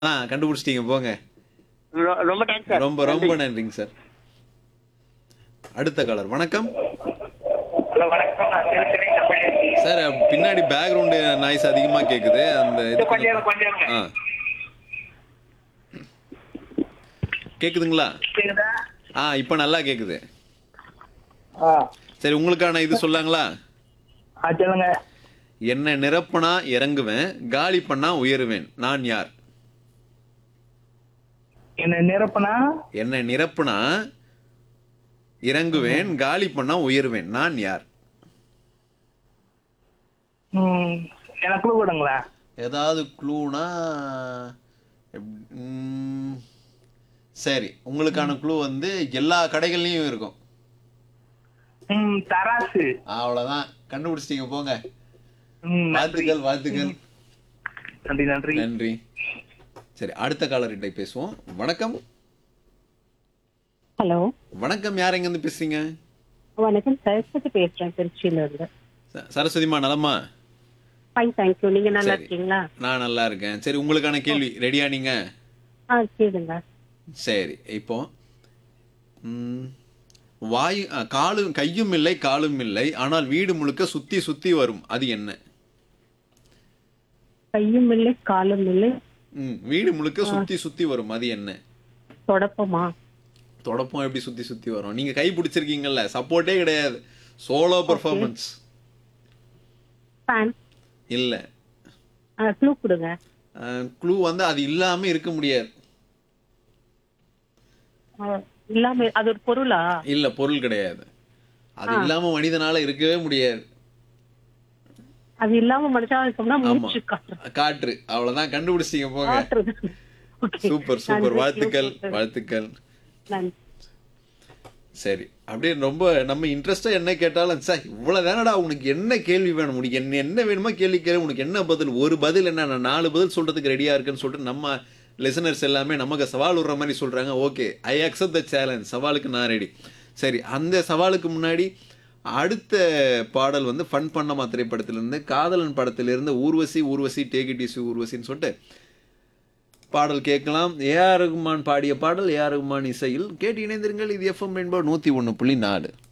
ஆ கண்டுபிடிச்சிட்டீங்க போங்க ரொ- ரொம்ப தேங்க்ஸ் சார் ரொம்ப ரொம்ப நன்றிங்க சார் அடுத்த காலர் வணக்கம் ஹலோ வணக்கம் நான் திருத்தணி தமிழ். சார் பின்னாடி பேக்ரவுண்டு நாய்ஸ் அதிகமா கேக்குது அந்த இது இது கொஞ்சம் இருங்க, கொஞ்சம் இருங்க. ஆ கேக்குதுங்களா கேக்குதா? ஆ இப்போ நல்லா கேக்குது ஆ சரி உங்களுக்கான இது சொல்லாங்களா ஆ, சொல்லுங்க என்ன நிரப்புனா இறங்குவேன் காலி பண்ணா உயருவேன் நான் யார் என்ன நிரப்புனா என்ன நிரப்புனா இறங்குவேன் காலி பண்ணா உயருவேன் நான் யார் ம், எனக்கு clue கொடுங்களா ஏதாவது க்ளூனா சரி உங்களுக்கான க்ளூ வந்து எல்லா கடைகள்லயும் இருக்கும் ம், தராசு அவ்வளவுதான் கண்டுபிடிச்சிட்டீங்க போங்க ம், நன்றி வாழ்த்துக்கள் வாழ்த்துக்கள் நன்றி நன்றி நன்றி சரி அடுத்த காலர்கிட்ட பேசுவோம் வணக்கம் ஹலோ வணக்கம் யார் எங்க இருந்து பேசுறீங்க வணக்கம் சரஸ்வதி பேசுறேன் திருச்சியில இருந்து ச- சரஸ்வதிமா நலமா ஃபைன் தேங்க்யூ நீங்க நல்லா சரி. இருக்கீங்களா நான் நல்லா இருக்கேன் சரி உங்களுக்கான கேள்வி ரெடியா நீங்க ஆ கேளுங்க சரி இப்போ ம், வாயு அ, காலும் கையும் இல்லை காலும் இல்லை ஆனால் வீடு முழுக்க சுத்தி சுத்தி வரும் அது என்ன கையும் இல்லை காலும் இல்லை ம், வீடு முழுக்க சுத்தி சுத்தி வரும் அது என்ன தொடப்பமா தொடப்பம் எப்படி சுத்தி சுத்தி வரும் நீங்க கை பிடிச்சிருக்கீங்கல்ல சப்போர்ட்டே கிடையாது சோலோ பெர்ஃபார்மன்ஸ் ஃபேன் இல்ல க்ளூ கொடுங்க க்ளூ வந்து அது இல்லாம இருக்க முடியாது ஆ, இல்லாம அது ஒரு பொருளா இல்ல பொருள் கிடையாது அது இல்லாம மனிதனால இருக்கவே முடியாது அது இல்லாம மனுஷனா இருக்கோம்னா ஆமா மூச்சு காற்று காற்று அவ்வளவுதான் கண்டுபிடிச்சிட்டீங்க போங்க காற்று Okay. சூப்பர் சூப்பர் நன்றி, வாழ்த்துக்கள் super. வாழ்த்துக்கள் நன்றி சரி அப்படியே ரொம்ப நம்ம இன்ட்ரெஸ்டா என்ன கேட்டாலும் சார் இவ்வளவு தானடா உனக்கு என்ன கேள்வி வேணும் உனக்கு என்ன என்ன வேணுமோ கேள்வி கேளு உனக்கு என்ன பதில் ஒரு பதில் என்ன நான் நாலு பதில் சொல்றதுக்கு ரெடியா இருக்குன்னு சொல்லிட்டு நம்ம லிசனர்ஸ் எல்லாமே நமக்கு சவால் விடுற மாதிரி சொல்றாங்க okay I accept the challenge சவாலுக்கு நான் ரெடி சரி அந்த சவாலுக்கு முன்னாடி அடுத்த பாடல் வந்து ஃபன் பண்ணமா திரைப்படத்திலிருந்து காதலன் படத்திலிருந்து Urvashi Urvashi take it easy ஊர்வசின்னு சொல்லிட்டு பாடல் கேட்கலாம் ஏஆர் ரகுமான் பாடிய பாடல் ஏஆர் ரகுமான் இசையில் கேட்டு இணைந்திருங்கள் இது எஃப்எம் என்பது நூற்றி ஒன்று புள்ளி நாலு